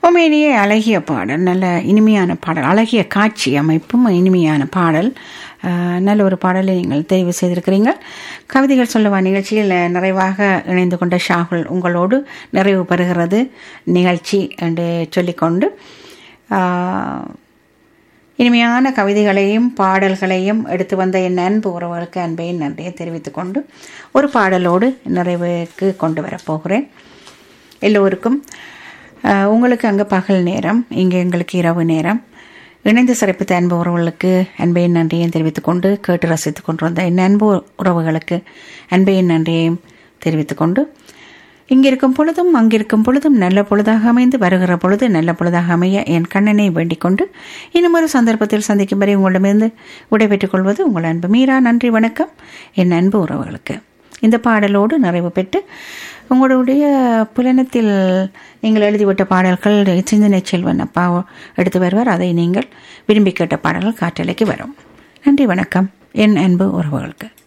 உண்மையிலேயே அழகிய பாடல் நல்ல இனிமையான பாடல் அழகிய காட்சி அமைப்பும் இனிமையான பாடல் அஹ், நல்ல ஒரு பாடலை நீங்கள் தெரிவு செய்திருக்கிறீங்க கவிதைகள் சொல்லவா நிகழ்ச்சியில் நிறைவாக இணைந்து கொண்ட ஷாகுல் உங்களோடு நிறைவு பெறுகிறது நிகழ்ச்சி என்று சொல்லிக்கொண்டு ஆஹ், இனிமையான கவிதைகளையும் பாடல்களையும் எடுத்து வந்த என் அன்பு உறவுகளுக்கு அன்பையும் நன்றியை தெரிவித்துக் கொண்டு ஒரு பாடலோடு நிறைவுக்கு கொண்டு வரப்போகிறேன் எல்லோருக்கும் அஹ், உங்களுக்கு அங்கே பகல் நேரம் இங்கே எங்களுக்கு இரவு நேரம் இணைந்து சிறப்பித்த அன்பு உறவுகளுக்கு அன்பையின் நன்றியையும் தெரிவித்துக் கொண்டு கேட்டு ரசித்துக் கொண்டிருந்த என் அன்பு உறவுகளுக்கு அன்பையின் நன்றியையும் தெரிவித்துக் கொண்டு இங்கிருக்கும் பொழுதும் அங்கிருக்கும் பொழுதும் நல்ல பொழுதாக அமைந்து வருகிற பொழுது நல்ல பொழுதாக அமைய என் கண்ணனை வேண்டிக் கொண்டு இன்னும் ஒரு சந்தர்ப்பத்தில் சந்திக்கும் வரை உங்களிடமிருந்து விடைபெற்றுக் கொள்வது உங்கள் அன்பு மீரா நன்றி வணக்கம் என் அன்பு உறவுகளுக்கு இந்த பாடலோடு நிறைவு பெற்று உங்களுடைய புலனத்தில் நீங்கள் எழுதிவிட்ட பாடல்கள் சிந்தனை செல்வன் அப்பா எடுத்து வருவார் அதை நீங்கள் விரும்பி கேட்ட பாடல்கள் காற்றலைக்கு வரும் நன்றி வணக்கம் என் அன்பு உறவுகளுக்கு